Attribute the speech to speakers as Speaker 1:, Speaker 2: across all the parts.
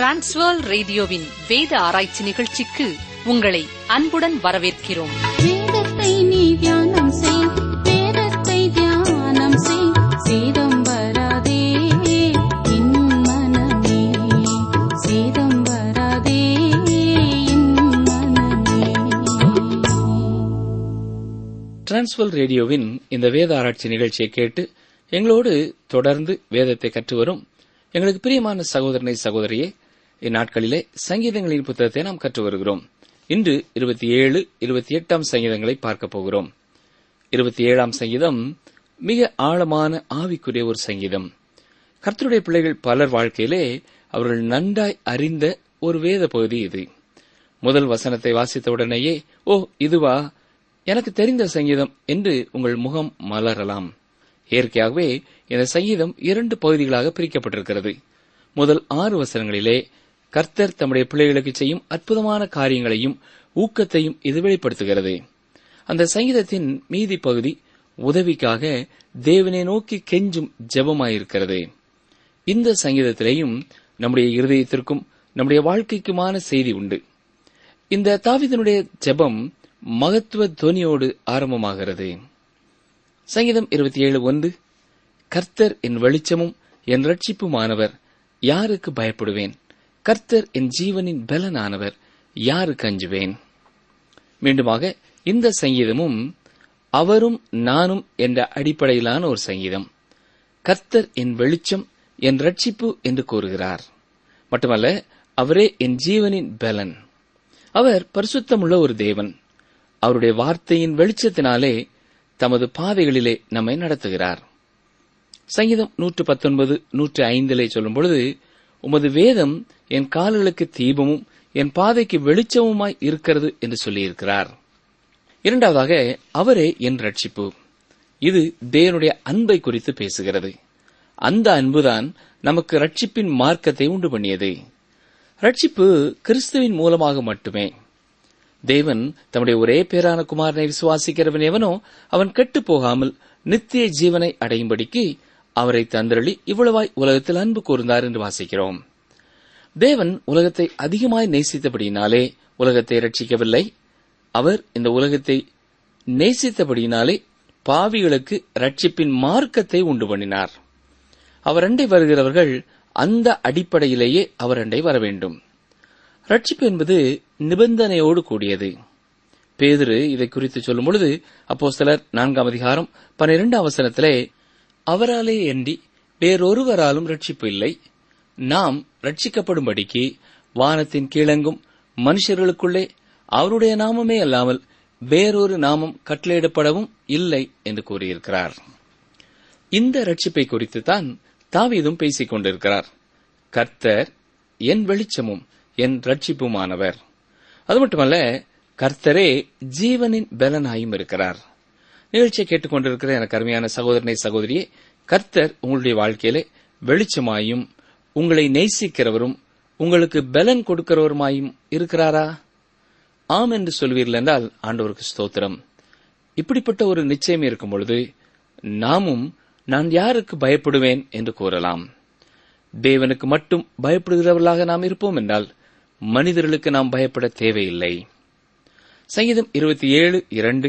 Speaker 1: transfer ரேடியோவின் வேத ஆராய்ச்சி நிகழ்ச்சிக்கு உங்களை அன்புடன் வரவேற்கிறோம்
Speaker 2: வேதத்தை நீ தியானம் செய் வேதத்தை தியானம் செய் சேதம் வராதே என் மனமே சேதம் வராதே என் மனமே
Speaker 3: டிரான்ஸ்வல் ரேடியோவின் இந்த வேத ஆராய்ச்சி நிகழ்ச்சியை கேட்டு எங்களோடு தொடர்ந்து வேதத்தை கற்று வரும் எங்களுக்கு பிரியமான சகோதரனை சகோதரியே இந்நாட்களிலே சங்கீதங்களின் புத்தகத்தை நாம் கற்று வருகிறோம் இன்று இருபத்தி ஏழு இருபத்தி எட்டாம் சங்கீதங்களை பார்க்க போகிறோம் இருபத்தி ஏழாம் சங்கீதம் மிக ஆழமான ஆவிக்குரிய ஒரு சங்கீதம் கர்த்தருடைய பிள்ளைகள் பலர் வாழ்க்கையிலே அவர்கள் நன்றாய் அறிந்த ஒரு வேத பகுதி இது முதல் வசனத்தை வாசித்த உடனேயே ஓ இதுவா எனக்கு தெரிந்த சங்கீதம் என்று உங்கள் முகம் மலரலாம் இயற்கையாகவே இந்த சங்கீதம் இரண்டு பகுதிகளாக பிரிக்கப்பட்டிருக்கிறது முதல் ஆறு வசனங்களிலே கர்த்தர் தம்முடைய பிள்ளைகளுக்கு செய்யும் அற்புதமான காரியங்களையும் ஊக்கத்தையும் இது வெளிப்படுத்துகிறது அந்த சங்கீதத்தின் மீதி பகுதி உதவிக்காக தேவனை நோக்கி கெஞ்சும் ஜெபமாயிருக்கிறது இந்த சங்கீதத்திலேயும் நம்முடைய இருதயத்திற்கும் நம்முடைய வாழ்க்கைக்குமான செய்தி உண்டு இந்த தாவிதனுடைய ஜெபம் மகத்துவ துவனியோடு ஆரம்பமாகிறது சங்கீதம் இருபத்தி ஏழு ஒன்று கர்த்தர் என் வெளிச்சமும் என் ரட்சிப்புமானவர் யாருக்கு பயப்படுவேன் கர்த்தர் என் ஜீவனின் பலனானவர் யாருக்கு அஞ்சுவேன் மீண்டுமாக இந்த சங்கீதமும் அவரும் நானும் என்ற அடிப்படையிலான ஒரு சங்கீதம் கர்த்தர் என் வெளிச்சம் என் ரட்சிப்பு என்று கூறுகிறார் மட்டுமல்ல அவரே என் ஜீவனின் பலன் அவர் பரிசுத்தமுள்ள ஒரு தேவன் அவருடைய வார்த்தையின் வெளிச்சத்தினாலே தமது பாதைகளிலே நம்மை நடத்துகிறார் சங்கீதம் நூற்று பத்தொன்பது நூற்று ஐந்திலே சொல்லும் பொழுது உமது வேதம் என் கால்களுக்கு தீபமும் என் பாதைக்கு வெளிச்சமுமாய் இருக்கிறது என்று சொல்லியிருக்கிறார் இரண்டாவதாக அவரே என் ரட்சிப்பு இது தேவனுடைய அன்பை குறித்து பேசுகிறது அந்த அன்புதான் நமக்கு ரட்சிப்பின் மார்க்கத்தை உண்டு பண்ணியது ரட்சிப்பு கிறிஸ்துவின் மூலமாக மட்டுமே தேவன் தம்முடைய ஒரே பேரான குமாரனை விசுவாசிக்கிறவன் எவனோ அவன் கெட்டுப் போகாமல் நித்திய ஜீவனை அடையும்படிக்கு அவரை தந்திரளி இவ்வளவாய் உலகத்தில் அன்பு கூர்ந்தார் என்று வாசிக்கிறோம் தேவன் உலகத்தை அதிகமாய் நேசித்தபடியினாலே உலகத்தை ரட்சிக்கவில்லை அவர் இந்த உலகத்தை நேசித்தபடியினாலே பாவிகளுக்கு ரட்சிப்பின் மார்க்கத்தை உண்டு பண்ணினார் அவர் அண்டை வருகிறவர்கள் அந்த அடிப்படையிலேயே அவர் அண்டை வர வேண்டும் ரட்சிப்பு என்பது நிபந்தனையோடு கூடியது பேதுரு இதை குறித்து சொல்லும் பொழுது அப்போ சிலர் நான்காம் அதிகாரம் பன்னிரெண்டாம் அவசரத்திலே அவராலே எண்டி வேறொருவராலும் ரட்சிப்பு இல்லை நாம் ரட்சிக்கப்படும்படிக்கு வானத்தின் கீழெங்கும் மனுஷர்களுக்குள்ளே அவருடைய நாமமே அல்லாமல் வேறொரு நாமம் கட்டளையிடப்படவும் இல்லை என்று கூறியிருக்கிறார் இந்த ரட்சிப்பை குறித்து தான் தாவீதும் பேசிக் கொண்டிருக்கிறார் கர்த்தர் என் வெளிச்சமும் என் ரட்சிப்புமானவர் அது மட்டுமல்ல கர்த்தரே ஜீவனின் பலனாயும் இருக்கிறார் நிகழ்ச்சியை கேட்டுக்கொண்டிருக்கிற எனக்கு அருமையான சகோதரனை சகோதரியே கர்த்தர் உங்களுடைய வாழ்க்கையிலே வெளிச்சமாயும் உங்களை நேசிக்கிறவரும் உங்களுக்கு பலன் கொடுக்கிறவருமாயும் இருக்கிறாரா ஆம் என்று சொல்வீர்கள் என்றால் ஆண்டவருக்கு ஸ்தோத்திரம் இப்படிப்பட்ட ஒரு நிச்சயம் இருக்கும் பொழுது நாமும் நான் யாருக்கு பயப்படுவேன் என்று கூறலாம் தேவனுக்கு மட்டும் பயப்படுகிறவர்களாக நாம் இருப்போம் என்றால் மனிதர்களுக்கு நாம் பயப்பட தேவையில்லை சங்கீதம் இருபத்தி ஏழு இரண்டு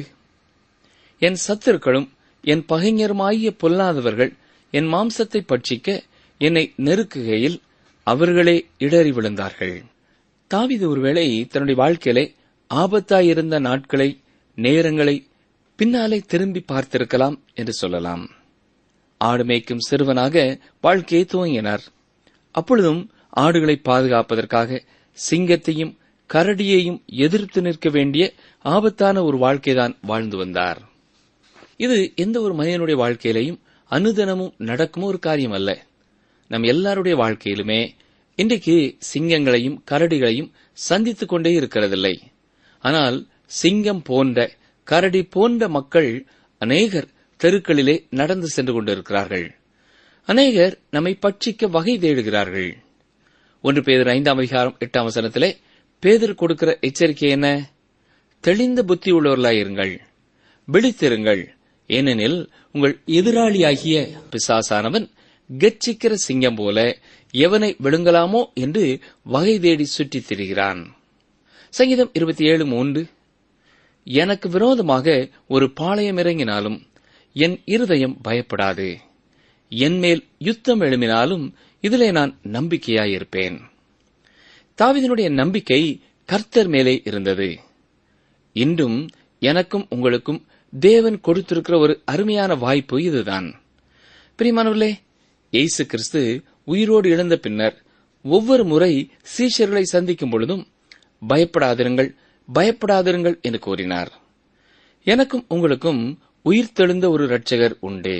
Speaker 3: என் சத்துருக்களும் என் பகைஞருமாகிய பொல்லாதவர்கள் என் மாம்சத்தை பட்சிக்க என்னை நெருக்குகையில் அவர்களே இடறி விழுந்தார்கள் தாவிது ஒருவேளை தன்னுடைய வாழ்க்கையிலே ஆபத்தாயிருந்த நாட்களை நேரங்களை பின்னாலே திரும்பி பார்த்திருக்கலாம் என்று சொல்லலாம் ஆடு மேய்க்கும் சிறுவனாக வாழ்க்கையை துவங்கினார் அப்பொழுதும் ஆடுகளை பாதுகாப்பதற்காக சிங்கத்தையும் கரடியையும் எதிர்த்து நிற்க வேண்டிய ஆபத்தான ஒரு வாழ்க்கைதான் வாழ்ந்து வந்தார் இது எந்த ஒரு மனிதனுடைய வாழ்க்கையிலையும் அனுதினமும் நடக்கும் ஒரு காரியம் அல்ல நம் எல்லாருடைய வாழ்க்கையிலுமே இன்றைக்கு சிங்கங்களையும் கரடிகளையும் சந்தித்துக் கொண்டே இருக்கிறதில்லை ஆனால் சிங்கம் போன்ற கரடி போன்ற மக்கள் அநேகர் தெருக்களிலே நடந்து சென்று கொண்டிருக்கிறார்கள் அநேகர் நம்மை பட்சிக்க வகை தேடுகிறார்கள் ஒன்று பேதர் ஐந்தாம் அதிகாரம் எட்டாம் வசனத்திலே பேதர் கொடுக்கிற எச்சரிக்கை என்ன தெளிந்த புத்தி உள்ளவர்களாயிருங்கள் விழித்திருங்கள் ஏனெனில் உங்கள் எதிராளியாகிய பிசாசானவன் கெச்சிக்கிற சிங்கம் போல எவனை விழுங்கலாமோ என்று வகை தேடி சுற்றித் திரிகிறான் சங்கீதம் இருபத்தி ஏழு மூன்று எனக்கு விரோதமாக ஒரு பாளையம் இறங்கினாலும் என் இருதயம் பயப்படாது என் மேல் யுத்தம் எழும்பினாலும் இதிலே நான் நம்பிக்கையாயிருப்பேன் தாவிதனுடைய நம்பிக்கை கர்த்தர் மேலே இருந்தது இன்றும் எனக்கும் உங்களுக்கும் தேவன் கொடுத்திருக்கிற ஒரு அருமையான வாய்ப்பு இதுதான் பிரியமானவர்களே இயேசு கிறிஸ்து உயிரோடு எழுந்த பின்னர் ஒவ்வொரு முறை சீஷர்களை சந்திக்கும் பொழுதும் பயப்படாதிருங்கள் பயப்படாதிருங்கள் என்று கூறினார் எனக்கும் உங்களுக்கும் உயிர்த்தெழுந்த ஒரு இரட்சகர் உண்டு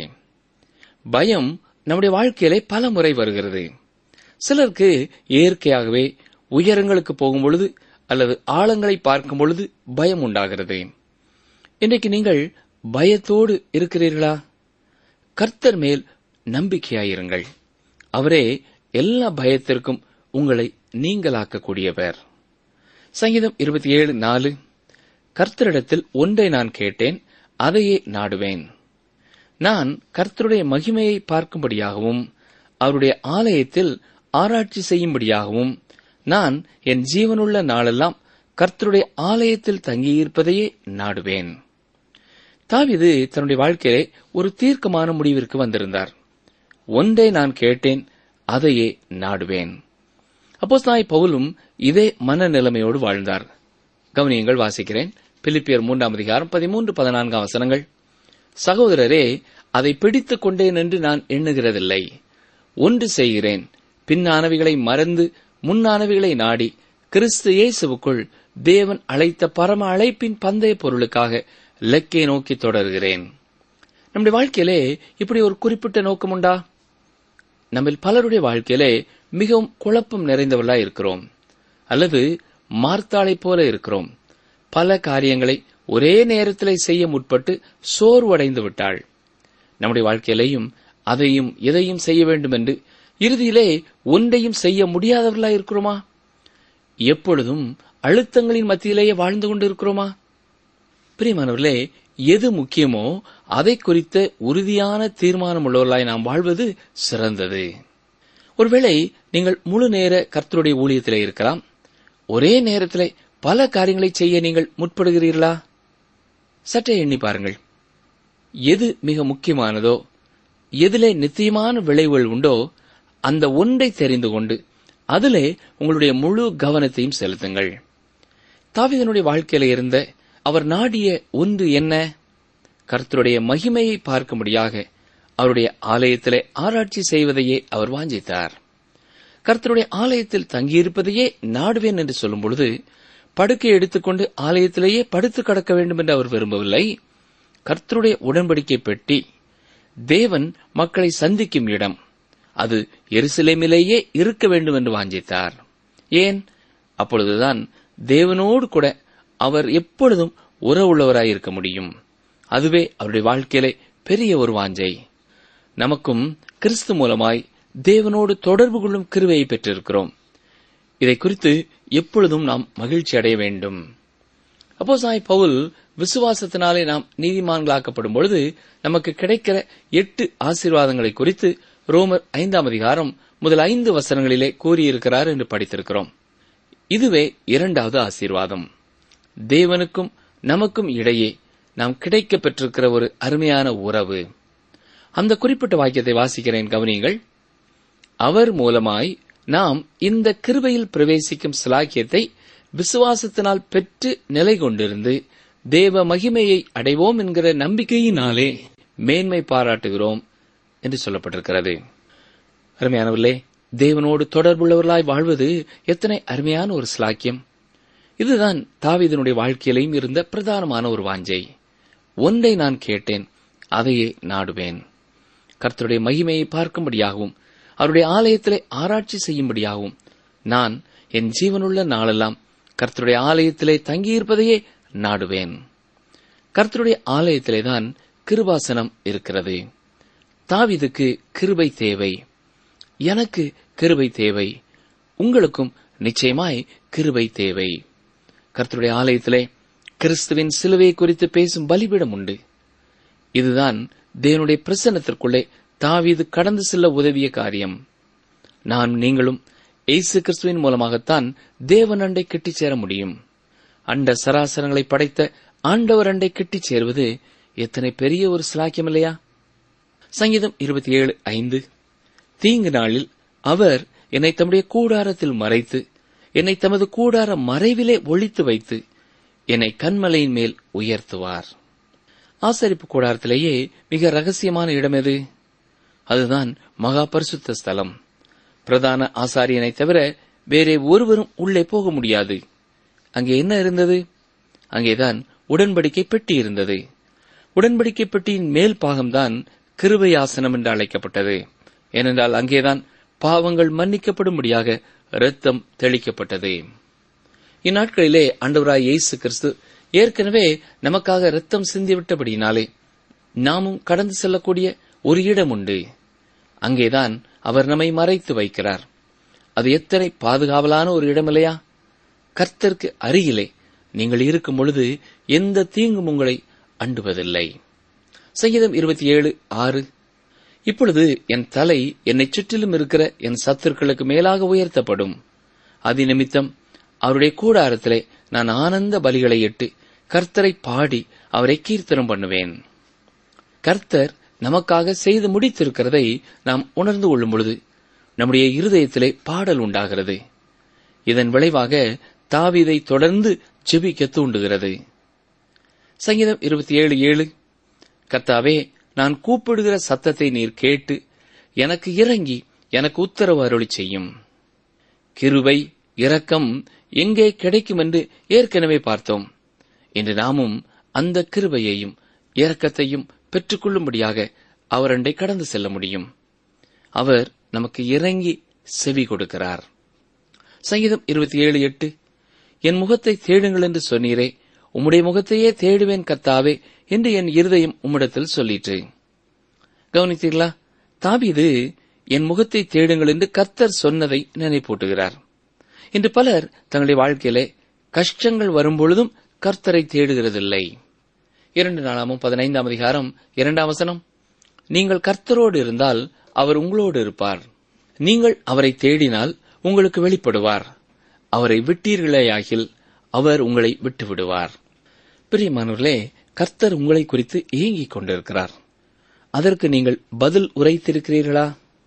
Speaker 3: பயம் நம்முடைய வாழ்க்கையிலே பல முறை வருகிறது சிலருக்கு இயற்கையாகவே உயரங்களுக்கு போகும் பொழுது அல்லது ஆழங்களை பார்க்கும் பொழுது பயம் உண்டாகிறது இன்றைக்கு நீங்கள் பயத்தோடு இருக்கிறீர்களா கர்த்தர் மேல் நம்பிக்கையாயிருங்கள் அவரே எல்லா பயத்திற்கும் உங்களை நீங்களாக்கக்கூடியவர் சங்கீதம் இருபத்தி ஏழு நாலு கர்த்தரிடத்தில் ஒன்றை நான் கேட்டேன் அதையே நாடுவேன் நான் கர்த்தருடைய மகிமையை பார்க்கும்படியாகவும் அவருடைய ஆலயத்தில் ஆராய்ச்சி செய்யும்படியாகவும் நான் என் ஜீவனுள்ள நாளெல்லாம் கர்த்தருடைய ஆலயத்தில் தங்கியிருப்பதையே நாடுவேன் தாவிது தன்னுடைய வாழ்க்கையிலே ஒரு தீர்க்கமான முடிவிற்கு வந்திருந்தார் ஒன்றை நான் கேட்டேன் அதையே நாடுவேன் அப்போஸ்தாய் பவுலும் இதே மனநிலைமையோடு வாழ்ந்தார் கவனியங்கள் வாசிக்கிறேன் பிலிப்பியர் மூன்றாம் அதிகாரம் பதிமூன்று பதினான்காம் வசனங்கள் சகோதரரே அதை பிடித்துக் கொண்டேன் என்று நான் எண்ணுகிறதில்லை ஒன்று செய்கிறேன் பின்னானவைகளை மறந்து முன்னானவைகளை நாடி கிறிஸ்து இயேசுவுக்குள் தேவன் அழைத்த பரம அழைப்பின் பந்தய பொருளுக்காக லெக்கை நோக்கி தொடர்கிறேன் நம்முடைய வாழ்க்கையிலே இப்படி ஒரு குறிப்பிட்ட நோக்கம் உண்டா நம்மில் பலருடைய வாழ்க்கையிலே மிகவும் குழப்பம் நிறைந்தவர்களா இருக்கிறோம் அல்லது மார்த்தாளைப் போல இருக்கிறோம் பல காரியங்களை ஒரே நேரத்திலே செய்ய முற்பட்டு சோர்வடைந்து விட்டாள் நம்முடைய வாழ்க்கையிலேயும் அதையும் இதையும் செய்ய வேண்டும் என்று இறுதியிலே ஒன்றையும் செய்ய முடியாதவர்களா இருக்கிறோமா எப்பொழுதும் அழுத்தங்களின் மத்தியிலேயே வாழ்ந்து கொண்டிருக்கிறோமா பிரியமானவர்களே எது முக்கியமோ அதை குறித்த உறுதியான தீர்மானம் உள்ளவர்களாய் நாம் வாழ்வது சிறந்தது ஒருவேளை நீங்கள் முழு நேர கர்த்தருடைய ஊழியத்திலே இருக்கலாம் ஒரே நேரத்திலே பல காரியங்களை செய்ய நீங்கள் முற்படுகிறீர்களா சற்றே எண்ணி பாருங்கள் எது மிக முக்கியமானதோ எதிலே நிச்சயமான விளைவுகள் உண்டோ அந்த ஒன்றை தெரிந்து கொண்டு அதிலே உங்களுடைய முழு கவனத்தையும் செலுத்துங்கள் தாவிதனுடைய வாழ்க்கையில இருந்த அவர் நாடிய ஒன்று என்ன கர்த்தருடைய மகிமையை பார்க்கும்படியாக அவருடைய ஆலயத்திலே ஆராய்ச்சி செய்வதையே அவர் வாஞ்சித்தார் கர்த்தருடைய ஆலயத்தில் தங்கியிருப்பதையே நாடுவேன் என்று சொல்லும் பொழுது படுக்கை எடுத்துக்கொண்டு ஆலயத்திலேயே படுத்து கடக்க வேண்டும் என்று அவர் விரும்பவில்லை கர்த்தருடைய உடன்படிக்கை பெட்டி தேவன் மக்களை சந்திக்கும் இடம் அது எருசலேமிலேயே இருக்க வேண்டும் என்று வாஞ்சித்தார் ஏன் அப்பொழுதுதான் தேவனோடு கூட அவர் எப்பொழுதும் உறவுள்ளவராய் இருக்க முடியும் அதுவே அவருடைய வாழ்க்கையிலே பெரிய ஒரு வாஞ்சை நமக்கும் கிறிஸ்து மூலமாய் தேவனோடு தொடர்பு கொள்ளும் கிருவையை பெற்றிருக்கிறோம் இதை குறித்து எப்பொழுதும் நாம் மகிழ்ச்சி அடைய வேண்டும் அப்போ சாய் பவுல் விசுவாசத்தினாலே நாம் நீதிமான்களாக்கப்படும் பொழுது நமக்கு கிடைக்கிற எட்டு ஆசீர்வாதங்களை குறித்து ரோமர் ஐந்தாம் அதிகாரம் முதல் ஐந்து வசனங்களிலே கூறியிருக்கிறார் என்று படித்திருக்கிறோம் இதுவே இரண்டாவது ஆசீர்வாதம் தேவனுக்கும் நமக்கும் இடையே நாம் கிடைக்கப் பெற்றிருக்கிற ஒரு அருமையான உறவு அந்த குறிப்பிட்ட வாக்கியத்தை வாசிக்கிறேன் கவனியுங்கள் அவர் மூலமாய் நாம் இந்த கிருபையில் பிரவேசிக்கும் சிலாக்கியத்தை விசுவாசத்தினால் பெற்று நிலை கொண்டிருந்து தேவ மகிமையை அடைவோம் என்கிற நம்பிக்கையினாலே மேன்மை பாராட்டுகிறோம் என்று சொல்லப்பட்டிருக்கிறது அருமையானவர்களே தேவனோடு தொடர்புள்ளவர்களாய் வாழ்வது எத்தனை அருமையான ஒரு சிலாக்கியம் இதுதான் தாவீதனுடைய வாழ்க்கையிலையும் இருந்த பிரதானமான ஒரு வாஞ்சை ஒன்றை நான் கேட்டேன் அதையே நாடுவேன் கர்த்தருடைய மகிமையை பார்க்கும்படியாகவும் அவருடைய ஆலயத்திலே ஆராய்ச்சி செய்யும்படியாகவும் நான் என் ஜீவனுள்ள நாளெல்லாம் கர்த்தருடைய ஆலயத்திலே தங்கியிருப்பதையே நாடுவேன் கர்த்தருடைய ஆலயத்திலேதான் கிருபாசனம் இருக்கிறது தாவிதுக்கு கிருபை தேவை எனக்கு கிருபை தேவை உங்களுக்கும் நிச்சயமாய் கிருபை தேவை கர்த்தருடைய ஆலயத்திலே கிறிஸ்துவின் சிலுவை குறித்து பேசும் பலிபீடம் உண்டு இதுதான் தேவனுடைய பிரசன்னத்திற்குள்ளே தாவீது கடந்து செல்ல உதவிய காரியம் நான் நீங்களும் இயேசு கிறிஸ்துவின் மூலமாகத்தான் தேவன் அண்டை கிட்டிச் சேர முடியும் அண்ட சராசரங்களை படைத்த ஆண்டவர் அண்டை கிட்டிச் சேர்வது எத்தனை பெரிய ஒரு சிலாக்கியம் இல்லையா சங்கீதம் இருபத்தி ஏழு ஐந்து தீங்கு நாளில் அவர் என்னை தம்முடைய கூடாரத்தில் மறைத்து என்னை தமது கூடார மறைவிலே ஒளித்து வைத்து என்னை கண்மலையின் மேல் உயர்த்துவார் ஆசரிப்பு கூடாரத்திலேயே மிக ரகசியமான இடம் எது அதுதான் மகா பரிசுத்த ஸ்தலம் பிரதான ஆசாரியனை தவிர வேறே ஒருவரும் உள்ளே போக முடியாது அங்கே என்ன இருந்தது அங்கேதான் உடன்படிக்கை பெட்டி இருந்தது உடன்படிக்கை பெட்டியின் மேல் பாகம்தான் கிருபையாசனம் என்று அழைக்கப்பட்டது ஏனென்றால் அங்கேதான் பாவங்கள் மன்னிக்கப்படும்படியாக இரத்தம் தெளிக்கப்பட்டது இந்நாட்களிலே ஆண்டவராய் இயேசு கிறிஸ்து ஏற்கனவே நமக்காக இரத்தம் சிந்திவிட்டபடியினாலே நாமும் கடந்து செல்லக்கூடிய ஒரு இடம் உண்டு அங்கேதான் அவர் நம்மை மறைத்து வைக்கிறார் அது எத்தனை பாதுகாவலான ஒரு இடம் இல்லையா கர்த்தருக்கு அருகிலே நீங்கள் இருக்கும் பொழுது எந்த தீங்கும் உங்களை அண்டுவதில்லை சங்கீதம் இருபத்தி ஏழு ஆறு இப்பொழுது என் தலை என்னை சுற்றிலும் இருக்கிற என் சத்துருக்களுக்கு மேலாக உயர்த்தப்படும் அது நிமித்தம் அவருடைய கூடாரத்திலே நான் ஆனந்த பலிகளை இட்டு கர்த்தரை பாடி அவரை கீர்த்தனம் பண்ணுவேன் கர்த்தர் நமக்காக செய்து முடித்திருக்கிறதை நாம் உணர்ந்து கொள்ளும் பொழுது நம்முடைய இருதயத்திலே பாடல் உண்டாகிறது இதன் விளைவாக தாவீதை தொடர்ந்து ஜெபிக்க தூண்டுகிறது சங்கீதம் இருபத்தி ஏழு ஏழு கர்த்தாவே நான் கூப்பிடுகிற சத்தத்தை நீர் கேட்டு எனக்கு இறங்கி எனக்கு உத்தரவு அருளி செய்யும் கிருபை இரக்கம் எங்கே கிடைக்கும் என்று ஏற்கனவே பார்த்தோம் இன்று நாமும் அந்த கிருபையையும் இரக்கத்தையும் பெற்றுக்கொள்ளும்படியாக அவரண்டை கடந்து செல்ல முடியும் அவர் நமக்கு இறங்கி செவி கொடுக்கிறார் சங்கீதம் இருபத்தி ஏழு எட்டு என் முகத்தை தேடுங்கள் என்று சொன்னீரே உம்முடைய முகத்தையே தேடுவேன் கத்தாவே என்று என் இருதயம் உம்மிடத்தில் சொல்லிற்று கவனித்தீர்களா தாபீது என் முகத்தை தேடுங்கள் என்று கர்த்தர் சொன்னதை நினைப்பூட்டுகிறார் இன்று பலர் தங்களுடைய வாழ்க்கையிலே கஷ்டங்கள் வரும்பொழுதும் கர்த்தரை தேடுகிறதில்லை இரண்டு நாளாமும் பதினைந்தாம் அதிகாரம் இரண்டாம் வசனம் நீங்கள் கர்த்தரோடு இருந்தால் அவர் உங்களோடு இருப்பார் நீங்கள் அவரை தேடினால் உங்களுக்கு வெளிப்படுவார் அவரை விட்டீர்களேயாகில் அவர் உங்களை விட்டு விடுவார் பிரியமானவர்களே கர்த்தர் உங்களை குறித்து ஏங்கிக் கொண்டிருக்கிறார் அதற்கு நீங்கள் பதில் உரைத்திருக்கிறீர்களா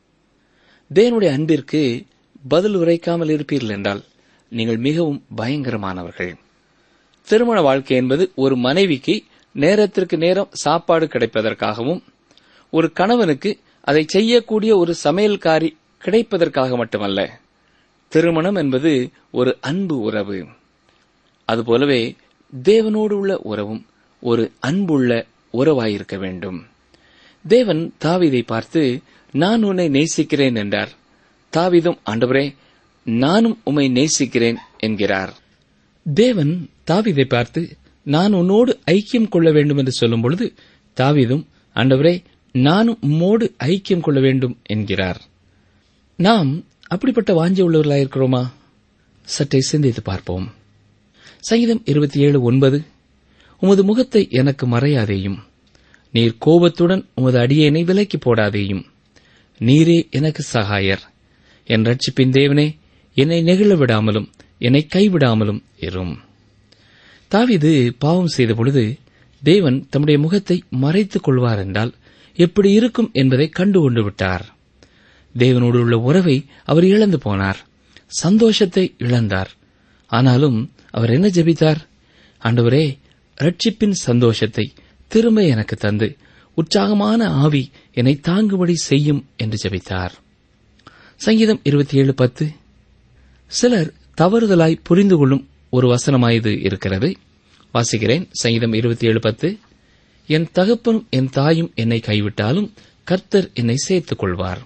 Speaker 3: தேவனுடைய அன்பிற்கு பதில் உரைக்காமல் இருப்பீர்கள் என்றால் நீங்கள் மிகவும் பயங்கரமானவர்கள் திருமண வாழ்க்கை என்பது ஒரு மனைவிக்கு நேரத்திற்கு நேரம் சாப்பாடு கிடைப்பதற்காகவும் ஒரு கணவனுக்கு அதை செய்யக்கூடிய ஒரு சமையல்காரி கிடைப்பதற்காக மட்டுமல்ல திருமணம் என்பது ஒரு அன்பு உறவு அதுபோலவே தேவனோடு உள்ள உறவும் ஒரு அன்புள்ள உறவாயிருக்க வேண்டும் தேவன் தாவீதை பார்த்து நான் உன்னை நேசிக்கிறேன் என்றார் தாவீதும் ஆண்டவரே நானும் உம்மை நேசிக்கிறேன் என்கிறார் தேவன் தாவீதை பார்த்து நான் உன்னோடு ஐக்கியம் கொள்ள வேண்டும் என்று சொல்லும் பொழுது தாவீதும் ஆண்டவரே நானும் உம்மோடு ஐக்கியம் கொள்ள வேண்டும் என்கிறார் நாம் அப்படிப்பட்ட வாஞ்சி உள்ளவர்களாயிருக்கிறோமா சற்றே சிந்தித்து பார்ப்போம் சங்கீதம் இருபத்தி ஏழு ஒன்பது உமது முகத்தை எனக்கு மறையாதேயும் நீர் கோபத்துடன் உமது அடியேனை விலக்கி போடாதேயும் நீரே எனக்கு சகாயர் என் ரட்சிப்பின் தேவனே என்னை நெகிழ விடாமலும் என்னை கைவிடாமலும் இரும் தாவீது பாவம் செய்த பொழுது தேவன் தம்முடைய முகத்தை மறைத்துக் கொள்வார் என்றால் எப்படி இருக்கும் என்பதை கண்டு கொண்டு விட்டார் தேவனோடு உள்ள உறவை அவர் இழந்து போனார் சந்தோஷத்தை இழந்தார் ஆனாலும் அவர் என்ன ஜெபித்தார் ஆண்டவரே ரட்சிப்பின் சந்தோஷத்தை திரும்ப எனக்கு தந்து உற்சாகமான ஆவி என்னை தாங்கும்படி செய்யும் என்று ஜெபித்தார் சங்கீதம் இருபத்தி ஏழு பத்து சிலர் தவறுதலாய் புரிந்து கொள்ளும் ஒரு வசனமாயது இருக்கிறது வாசிக்கிறேன் சங்கீதம் இருபத்தி ஏழு பத்து என் தகப்பனும் என் தாயும் என்னை கைவிட்டாலும் கர்த்தர் என்னை சேர்த்துக் கொள்வார்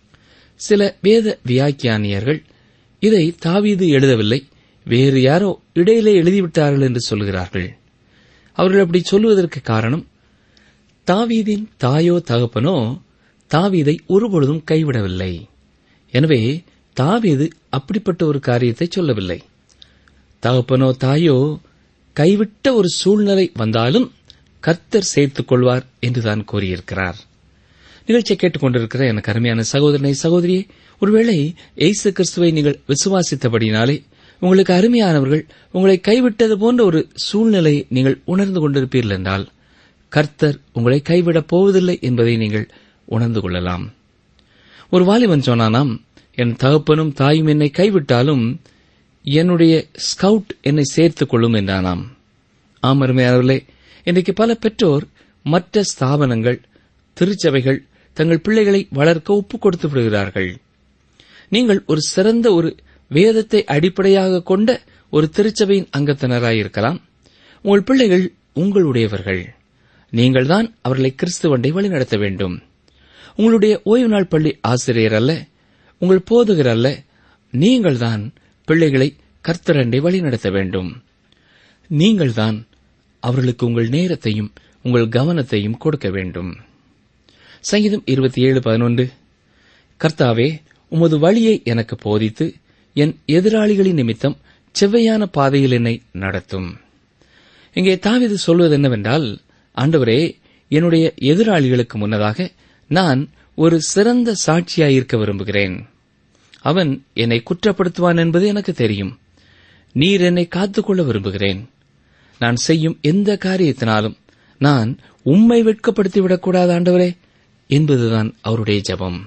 Speaker 3: சில வேத வியாக்கியானியர்கள் இதை தாவீது எழுதவில்லை வேறு யாரோ இடையிலே எழுதிவிட்டார்கள் என்று சொல்கிறார்கள் அவர்கள் அப்படி சொல்லுவதற்கு காரணம் தாவீதின் தாயோ தகப்பனோ தாவீதை ஒருபொழுதும் கைவிடவில்லை எனவே தாவீது அப்படிப்பட்ட ஒரு காரியத்தை சொல்லவில்லை தகப்பனோ தாயோ கைவிட்ட ஒரு சூழ்நிலை வந்தாலும் கர்த்தர் சேர்த்துக் கொள்வார் என்றுதான் கூறியிருக்கிறார் நிகழ்ச்சியை கேட்டுக்கொண்டிருக்கிற எனக்கு அருமையான சகோதரனை சகோதரியே ஒருவேளை இயேசு கிறிஸ்துவை நீங்கள் விசுவாசித்தபடினாலே உங்களுக்கு அருமையானவர்கள் உங்களை கைவிட்டது போன்ற ஒரு சூழ்நிலையை நீங்கள் உணர்ந்து கொண்டிருப்பீர்கள் என்றால் கர்த்தர் உங்களை கைவிடப் போவதில்லை என்பதை நீங்கள் உணர்ந்து கொள்ளலாம் ஒரு வாலிபன் சொன்னானாம் என் தகப்பனும் தாயும் என்னை கைவிட்டாலும் என்னுடைய ஸ்கவுட் என்னை சேர்த்துக் கொள்ளும் என்றானாம் ஆம் அருமையானவர்களே இன்றைக்கு பல பெற்றோர் மற்ற ஸ்தாபனங்கள் திருச்சபைகள் தங்கள் பிள்ளைகளை வளர்க்க ஒப்புக் கொடுத்து விடுகிறார்கள் நீங்கள் ஒரு சிறந்த ஒரு வேதத்தை அடிப்படையாக கொண்ட ஒரு திருச்சபையின் அங்கத்தினராயிருக்கலாம் உங்கள் பிள்ளைகள் உங்களுடையவர்கள் நீங்கள்தான் அவர்களை கிறிஸ்துவண்டை வழிநடத்த வேண்டும் உங்களுடைய ஓய்வு நாள் பள்ளி ஆசிரியர் அல்ல உங்கள் போதகர் அல்ல நீங்கள்தான் பிள்ளைகளை கர்த்தரண்டை வழிநடத்த வேண்டும் நீங்கள்தான் அவர்களுக்கு உங்கள் நேரத்தையும் உங்கள் கவனத்தையும் கொடுக்க வேண்டும் சங்கீதம் இருபத்தி ஏழு பதினொன்று கர்த்தாவே உமது வழியை எனக்கு போதித்து என் எதிராளிகளின் நிமித்தம் செவ்வையான பாதையில் என்னை நடத்தும் இங்கே தாவிது சொல்வது என்னவென்றால் ஆண்டவரே என்னுடைய எதிராளிகளுக்கு முன்னதாக நான் ஒரு சிறந்த சாட்சியாயிருக்க விரும்புகிறேன் அவன் என்னை குற்றப்படுத்துவான் என்பது எனக்கு தெரியும் நீர் என்னை காத்துக்கொள்ள விரும்புகிறேன் நான் செய்யும் எந்த காரியத்தினாலும் நான் உம்மை வெட்கப்படுத்திவிடக்கூடாது ஆண்டவரே என்பதுதான் அவருடைய ஜெபம்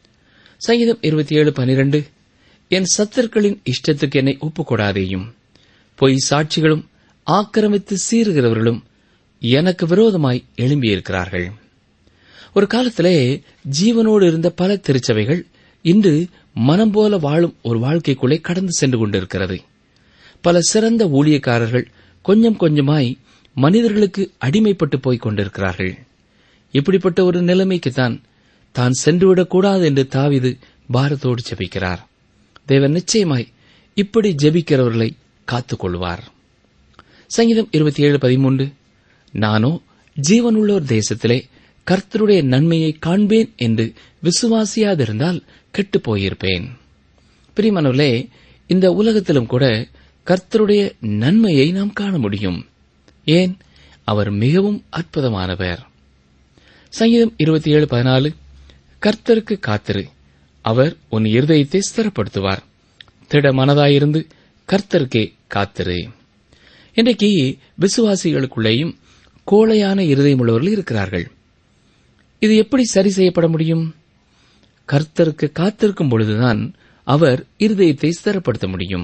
Speaker 3: சங்கீதம் இருபத்தி ஏழு பனிரெண்டு என் சத்துருக்களின் இஷ்டத்துக்கு என்னை ஒப்புக்கொடாதேயும் பொய் சாட்சிகளும் ஆக்கிரமித்து சீறுகிறவர்களும் எனக்கு விரோதமாய் எழும்பியிருக்கிறார்கள் ஒரு காலத்திலே ஜீவனோடு இருந்த பல திருச்சபைகள் இன்று மனம் போல வாழும் ஒரு வாழ்க்கைக்குள்ளே கடந்து சென்று கொண்டிருக்கிறது பல சிறந்த ஊழியக்காரர்கள் கொஞ்சம் கொஞ்சமாய் மனிதர்களுக்கு அடிமைப்பட்டு போய்க் கொண்டிருக்கிறார்கள் இப்படிப்பட்ட ஒரு நிலைமைக்குத்தான் தான் சென்றுவிடக்கூடாது என்று தாவிது பாரத்தோடு ஜெபிக்கிறார் தேவன் நிச்சயமாய் இப்படி ஜெபிக்கிறவர்களை காத்துக் கொள்வார் சங்கீதம் இருபத்தி ஏழு பதிமூன்று நானோ ஜீவனுள்ளோர் தேசத்திலே கர்த்தருடைய நன்மையை காண்பேன் என்று விசுவாசியாதிருந்தால் கெட்டுப் போயிருப்பேன் பிரிமனவர்களே இந்த உலகத்திலும் கூட கர்த்தருடைய நன்மையை நாம் காண முடியும் ஏன் அவர் மிகவும் அற்புதமானவர் சங்கீதம் இருபத்தி ஏழு பதினாலு கர்த்தருக்கு காத்திரு அவர் உன் இருதயத்தை ஸ்திரப்படுத்துவார் திட மனதாயிருந்து கர்த்தருக்கே காத்திரு இன்றைக்கு விசுவாசிகளுக்குள்ளேயும் கோழையான இருதயமுள்ளவர்கள் இருக்கிறார்கள் இது எப்படி சரி செய்யப்பட முடியும் கர்த்தருக்கு காத்திருக்கும் பொழுதுதான் அவர் இருதயத்தை ஸ்திரப்படுத்த முடியும்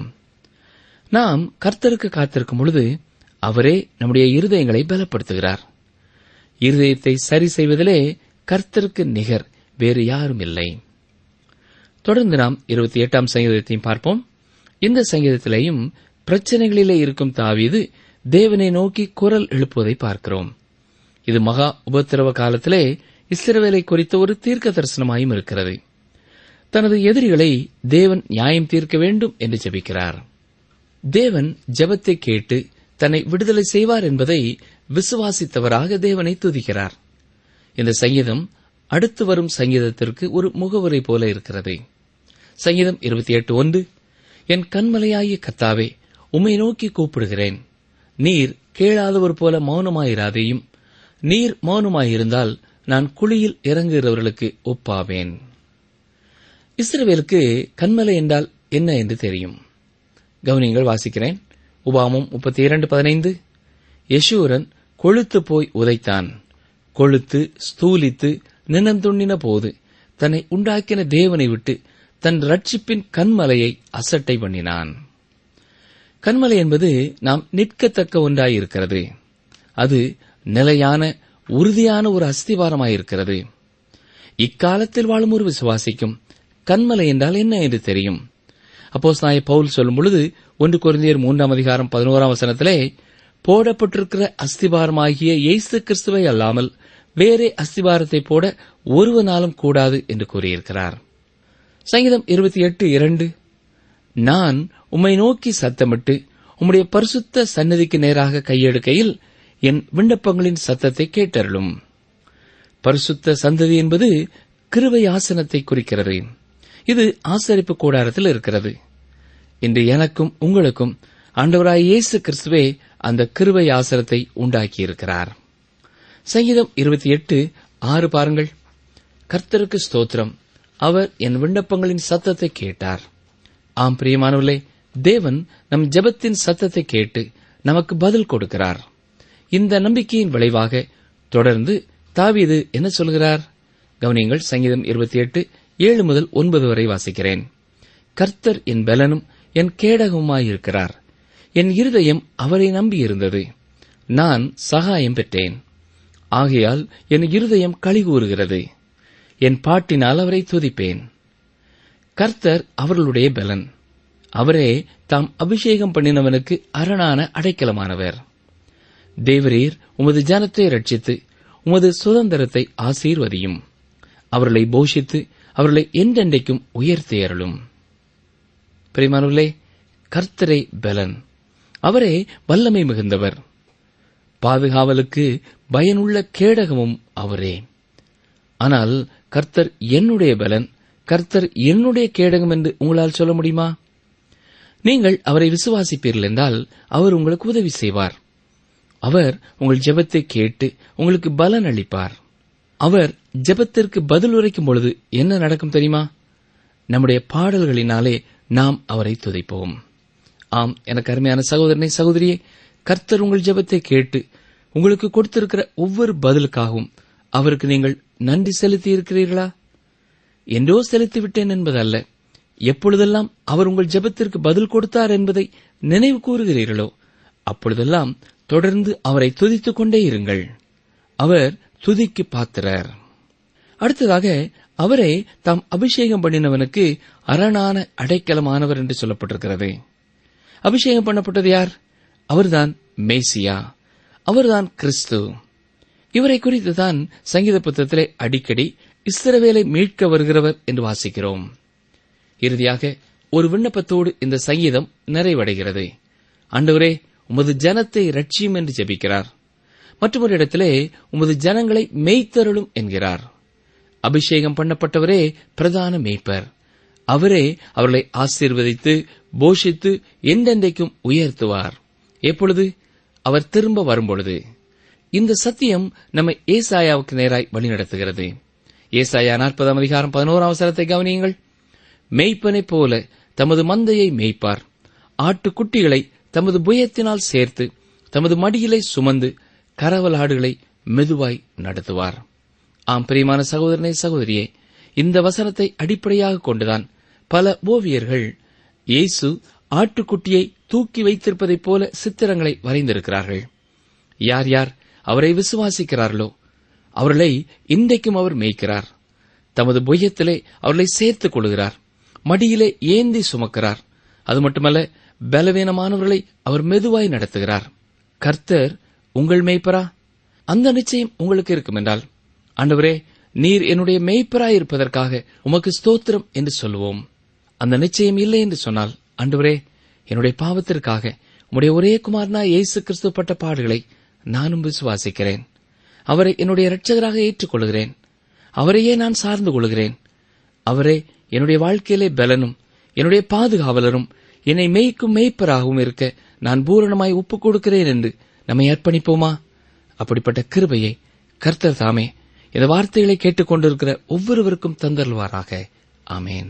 Speaker 3: நாம் கர்த்தருக்கு காத்திருக்கும் பொழுது அவரே நம்முடைய இருதயங்களை பலப்படுத்துகிறார் இருதயத்தை சரி செய்வதிலே கர்த்தருக்கு நிகர் வேறு யாரும் இல்லை தொடர்ந்து நாம் இருபத்தி எட்டாம் சங்கீதத்தையும் பார்ப்போம் இந்த சங்கீதத்திலேயும் பிரச்சனைகளிலே இருக்கும் தாவீது தேவனை நோக்கி குரல் எழுப்புவதை பார்க்கிறோம் இது மகா உபத்திரவ காலத்திலே இஸ்ரவேலை குறித்த ஒரு தீர்க்க தரிசனமாயும் இருக்கிறது தனது எதிரிகளை தேவன் நியாயம் தீர்க்க வேண்டும் என்று ஜெபிக்கிறார் தேவன் ஜெபத்தை கேட்டு தன்னை விடுதலை செய்வார் என்பதை விசுவாசித்தவராக தேவனை துதிக்கிறார் இந்த சங்கீதம் அடுத்து வரும் சங்கீதத்திற்கு ஒரு முகவரை போல இருக்கிறது சங்கீதம் இருபத்தி எட்டு ஒன்று என் கண்மலையாகிய கத்தாவே உம்மை நோக்கி கூப்பிடுகிறேன் நீர் கேளாதவர் போல மௌனமாயிராதேயும் நீர் மௌனமாயிருந்தால் நான் குழியில் இறங்குகிறவர்களுக்கு ஒப்பாவேன் இஸ்ரவேலுக்கு கண்மலை என்றால் என்ன என்று தெரியும் கவனிங்கள் வாசிக்கிறேன் உபாமம் முப்பத்தி இரண்டு பதினைந்து யசூரன் கொழுத்து போய் உதைத்தான் கொழுத்து ஸ்தூலித்து நினந்துண்ணின போது தன்னை உண்டாக்கின தேவனை விட்டு தன் ரட்சிப்பின் கண்மலையை அசட்டை பண்ணினான் கண்மலை என்பது நாம் நிற்கத்தக்க ஒன்றாயிருக்கிறது அது நிலையான உறுதியான ஒரு அஸ்திவாரமாயிருக்கிறது இக்காலத்தில் வாழும் ஒரு விசுவாசிக்கும் கண்மலை என்றால் என்ன என்று தெரியும் அப்போஸ் நாய பவுல் சொல்லும் பொழுது ஒன்று குருந்தியர் மூன்றாம் அதிகாரம் பதினோராம் வசனத்திலே போடப்பட்டிருக்கிற அஸ்திபாரமாகிய இயேசு கிறிஸ்துவை அல்லாமல் வேறே அஸ்திபாரத்தை போட ஒருவனாலும் கூடாது என்று கூறியிருக்கிறார் சங்கீதம் இருபத்தி எட்டு இரண்டு நான் உம்மை நோக்கி சத்தமிட்டு உம்முடைய பரிசுத்த சன்னதிக்கு நேராக கையெடுக்கையில் என் விண்ணப்பங்களின் சத்தத்தை கேட்டருளும் பரிசுத்த சந்ததி என்பது கிருவை ஆசனத்தை குறிக்கிறது இது ஆசரிப்பு கூடாரத்தில் இருக்கிறது இன்று எனக்கும் உங்களுக்கும் ஆண்டவராய் இயேசு கிறிஸ்துவே அந்த கிருவை ஆசனத்தை உண்டாக்கியிருக்கிறார் சங்கீதம் இருபத்தி எட்டு ஆறு பாருங்கள் கர்த்தருக்கு ஸ்தோத்திரம் அவர் என் விண்ணப்பங்களின் சத்தத்தை கேட்டார் ஆம் பிரியமானவர்களே தேவன் நம் ஜெபத்தின் சத்தத்தை கேட்டு நமக்கு பதில் கொடுக்கிறார் இந்த நம்பிக்கையின் விளைவாக தொடர்ந்து தாவீது என்ன சொல்கிறார் கவனியங்கள் சங்கீதம் இருபத்தி எட்டு ஏழு முதல் ஒன்பது வரை வாசிக்கிறேன் கர்த்தர் என் பலனும் என் கேடகமுமாயிருக்கிறார் என் இருதயம் அவரை நம்பியிருந்தது நான் சகாயம் பெற்றேன் ஆகையால் என் இருதயம் களிகூறுகிறது என் பாட்டினால் அவரை துதிப்பேன் கர்த்தர் அவர்களுடைய பலன் அவரே தாம் அபிஷேகம் பண்ணினவனுக்கு அரணான அடைக்கலமானவர் தேவரீர் உமது ஜனத்தை ரட்சித்து உமது சுதந்திரத்தை ஆசீர்வதியும் அவர்களை போஷித்து அவர்களை என்றென்றைக்கும் உயர்த்தி அருளும் பிரிமானவர்களே கர்த்தரே பலன் அவரே வல்லமை மிகுந்தவர் பாதுகாவலுக்கு பயனுள்ள கேடகமும் அவரே ஆனால் கர்த்தர் என்னுடைய பலன் கர்த்தர் என்னுடைய கேடகம் என்று உங்களால் சொல்ல முடியுமா நீங்கள் அவரை விசுவாசிப்பீர்கள் என்றால் அவர் உங்களுக்கு உதவி செய்வார் அவர் உங்கள் ஜெபத்தை கேட்டு உங்களுக்கு பலன் அளிப்பார் அவர் ஜெபத்திற்கு பதில் உரைக்கும் பொழுது என்ன நடக்கும் தெரியுமா நம்முடைய பாடல்களினாலே நாம் அவரை துதைப்போம் ஆம் எனக்கு அருமையான சகோதரனை சகோதரியே கர்த்தர் உங்கள் ஜெபத்தை கேட்டு உங்களுக்கு கொடுத்திருக்கிற ஒவ்வொரு பதிலுக்காகவும் அவருக்கு நீங்கள் நன்றி செலுத்தி இருக்கிறீர்களா என்றோ செலுத்திவிட்டேன் என்பதல்ல எப்பொழுதெல்லாம் அவர் உங்கள் ஜெபத்திற்கு பதில் கொடுத்தார் என்பதை நினைவு கூறுகிறீர்களோ அப்பொழுதெல்லாம் தொடர்ந்து அவரை துதித்துக் கொண்டே இருங்கள் அவர் துதிக்கு பாத்திரர் அடுத்ததாக அவரே தாம் அபிஷேகம் பண்ணினவனுக்கு அரணான அடைக்கலமானவர் என்று சொல்லப்பட்டிருக்கிறது அபிஷேகம் பண்ணப்பட்டது யார் அவர்தான் மேசியா அவர்தான் கிறிஸ்து இவரை குறித்து தான் சங்கீத புத்தகத்திலே அடிக்கடி இஸ்ரவேலை மீட்க வருகிறவர் என்று வாசிக்கிறோம் இறுதியாக ஒரு விண்ணப்பத்தோடு இந்த சங்கீதம் நிறைவடைகிறது ஆண்டவரே உமது ஜனத்தை ரட்சியும் என்று ஜெபிக்கிறார் மற்றொரு இடத்திலே உமது ஜனங்களை மெய்த்தருளும் என்கிறார் அபிஷேகம் பண்ணப்பட்டவரே பிரதான மேய்ப்பர் அவரே அவர்களை ஆசீர்வதித்து போஷித்து என்றென்றைக்கும் உயர்த்துவார் எப்பொழுது அவர் திரும்ப வரும்பொழுது இந்த சத்தியம் நம்மை ஏசாயாவுக்கு நேராய் வழிநடத்துகிறது ஏசாயா நாற்பதாம் அதிகாரம் பதினோராம் அவசரத்தை கவனியுங்கள் மேய்ப்பனைப் போல தமது மந்தையை மேய்ப்பார் ஆட்டுக்குட்டிகளை தமது புயத்தினால் சேர்த்து தமது மடியிலை சுமந்து கரவல் ஆடுகளை மெதுவாய் நடத்துவார் ஆம் பிரியமான சகோதரனே சகோதரியே இந்த வசனத்தை அடிப்படையாக கொண்டுதான் பல ஓவியர்கள் இயேசு ஆட்டுக்குட்டியை தூக்கி வைத்திருப்பதைப் போல சித்திரங்களை வரைந்திருக்கிறார்கள் யார் யார் அவரை விசுவாசிக்கிறார்களோ அவர்களை இன்றைக்கும் அவர் மேய்க்கிறார் தமது புயத்திலே அவர்களை சேர்த்துக் கொள்கிறார் மடியிலே ஏந்தி சுமக்கிறார் அது மட்டுமல்ல பலவீனமானவர்களை அவர் மெதுவாய் நடத்துகிறார் கர்த்தர் உங்கள் மேய்ப்பரா அந்த நிச்சயம் உங்களுக்கு இருக்கும் என்றால் ஆண்டவரே நீர் என்னுடைய மேய்ப்பராய் இருப்பதற்காக உமக்கு ஸ்தோத்திரம் என்று சொல்லுவோம் அந்த நிச்சயம் இல்லை என்று சொன்னால் ஆண்டவரே என்னுடைய பாவத்திற்காக உம்முடைய ஒரே குமாரனா இயேசு கிறிஸ்து பட்ட பாடுகளை நானும் விசுவாசிக்கிறேன் அவரை என்னுடைய இரட்சகராக ஏற்றுக்கொள்கிறேன் அவரையே நான் சார்ந்து கொள்கிறேன் அவரே என்னுடைய வாழ்க்கையிலே பலனும் என்னுடைய பாதுகாவலரும் என்னை மேய்க்கும் மேய்ப்பராகவும் இருக்க நான் பூரணமாய் ஒப்புக் கொடுக்கிறேன் என்று நம்மை அர்ப்பணிப்போமா அப்படிப்பட்ட கிருபையை கர்த்தர் தாமே இந்த வார்த்தைகளை கேட்டுக்கொண்டிருக்கிற ஒவ்வொருவருக்கும் தந்தருவாராக ஆமேன்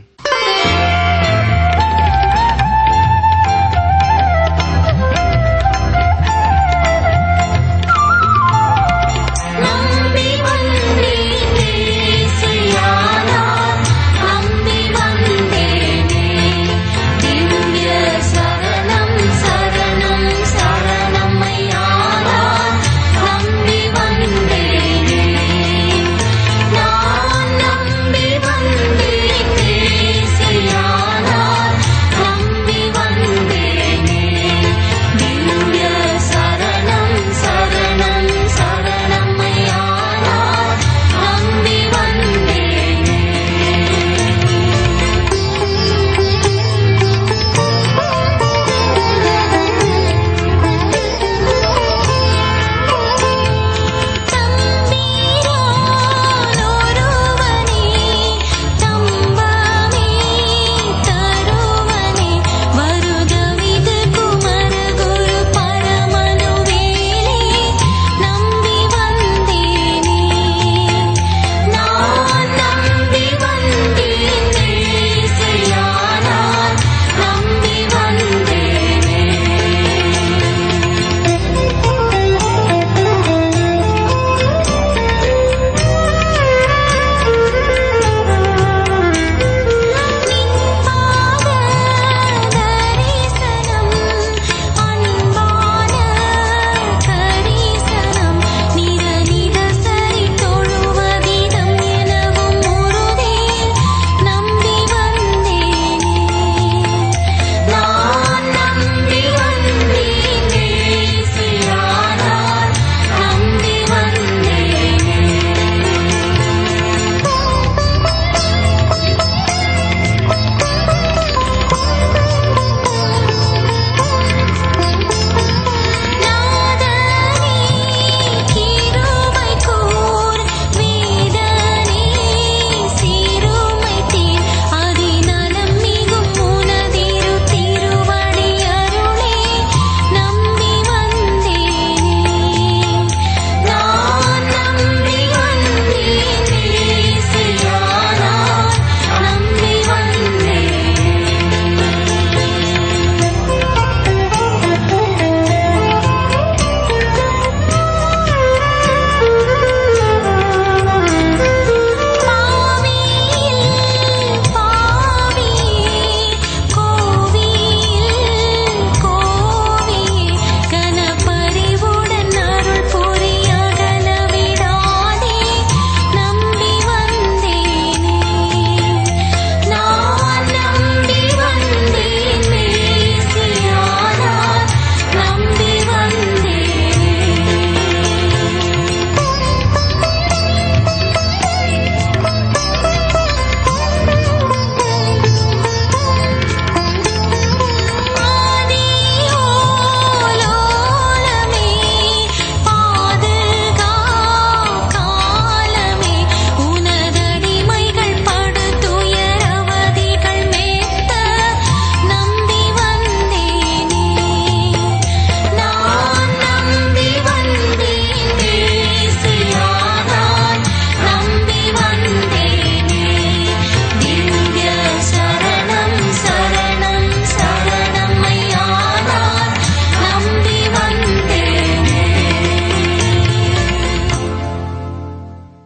Speaker 2: நம்பி வந்தேனே செய்யானா நம்பி வந்தேனே திவ்ய சரணம் சரணம் சரணம் ஐயானா நம்பி வந்தேனே நான் நம்பி வந்தேனே செய்யானா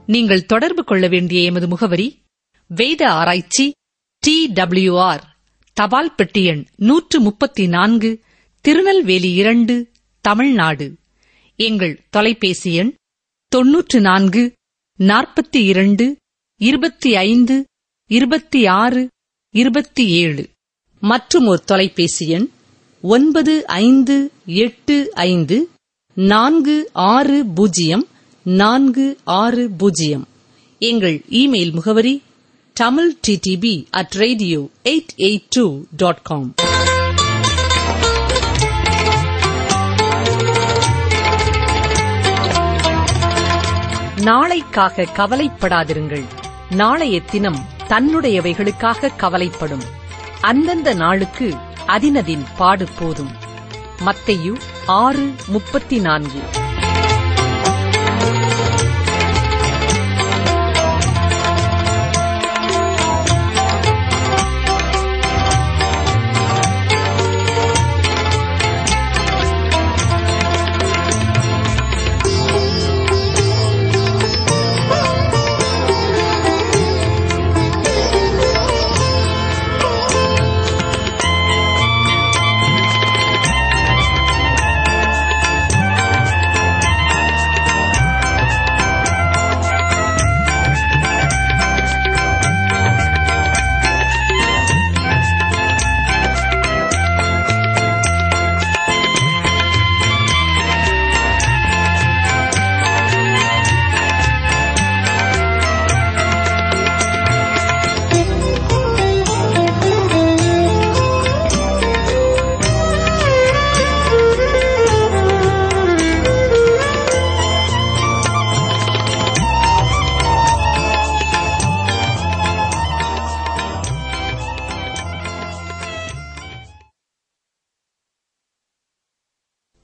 Speaker 1: நீங்கள் தொடர்பு கொள்ள வேண்டிய எமது முகவரி வேத ஆராய்ச்சி டி டபிள்யூஆர் தபால் பெட்டி எண் நூற்று முப்பத்தி நான்கு திருநெல்வேலி இரண்டு தமிழ்நாடு எங்கள் தொலைபேசி எண் தொன்னூற்று நான்கு நாற்பத்தி இரண்டு இருபத்தி ஐந்து இருபத்தி ஆறு இருபத்தி ஏழு மற்றும் ஒரு தொலைபேசி எண் ஒன்பது ஐந்து எட்டு ஐந்து நான்கு ஆறு பூஜ்ஜியம் நான்கு ஆறு பூஜ்ஜியம் எங்கள் இமெயில் முகவரி Tamil DTP at radio eight eight two dot com நாளைக்காக கவலைப்படாதிருங்கள் நாளைய தினம் தன்னுடையவைகளுக்காக கவலைப்படும் அந்தந்த நாளுக்கு அதினதின் பாடு போதும் மத்தையு ஆறு முப்பத்தி நான்கு